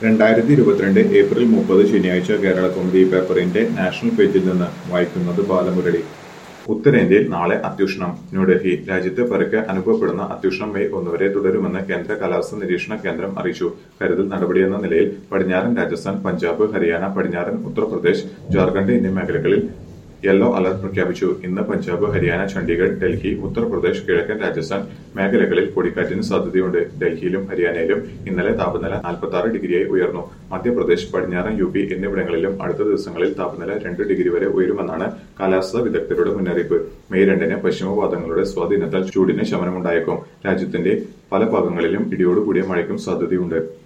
രണ്ടായിരത്തി ഇരുപത്തിരണ്ട് ഏപ്രിൽ മുപ്പത് ശനിയാഴ്ച കേരള കോമഡി പേപ്പറിന്റെ നാഷണൽ പേജിൽ നിന്ന് വായിക്കുന്നത് ബാലമുരളി ഉത്തരേന്ത്യയിൽ നാളെ അത്യുഷ്ണം ന്യൂഡൽഹി രാജ്യത്ത് പരക്കെ അനുഭവപ്പെടുന്ന അത്യുഷ്ണം മെയ് ഒന്ന് വരെ തുടരുമെന്ന് കേന്ദ്ര കാലാവസ്ഥാ നിരീക്ഷണ കേന്ദ്രം അറിയിച്ചു കരുതൽ നടപടിയെന്ന നിലയിൽ പടിഞ്ഞാറൻ രാജസ്ഥാൻ പഞ്ചാബ് ഹരിയാന പടിഞ്ഞാറൻ ഉത്തർപ്രദേശ് ജാർഖണ്ഡ് എന്നീ മേഖലകളിൽ യെല്ലോ അലർട്ട് പ്രഖ്യാപിച്ചു ഇന്ന് പഞ്ചാബ് ഹരിയാന ചണ്ഡീഗഡ് ഡൽഹി ഉത്തർപ്രദേശ് കിഴക്കൻ രാജസ്ഥാൻ മേഖലകളിൽ പൊടിക്കാറ്റിന് സാധ്യതയുണ്ട് ഡൽഹിയിലും ഹരിയാനയിലും ഇന്നലെ താപനില 46 ഡിഗ്രിയായി ഉയർന്നു മധ്യപ്രദേശ് പടിഞ്ഞാറൻ യു പി എന്നിവിടങ്ങളിലും അടുത്ത ദിവസങ്ങളിൽ താപനില രണ്ട് ഡിഗ്രി വരെ ഉയരുമെന്നാണ് കാലാവസ്ഥാ വിദഗ്ധരുടെ മുന്നറിയിപ്പ് മെയ് രണ്ടിന് പശ്ചിമവാദങ്ങളുടെ സ്വാധീനത്താൽ ചൂടിന് ശമനമുണ്ടായേക്കും രാജ്യത്തിന്റെ പല ഭാഗങ്ങളിലും ഇടിയോടുകൂടിയ മഴയ്ക്കും സാധ്യതയുണ്ട്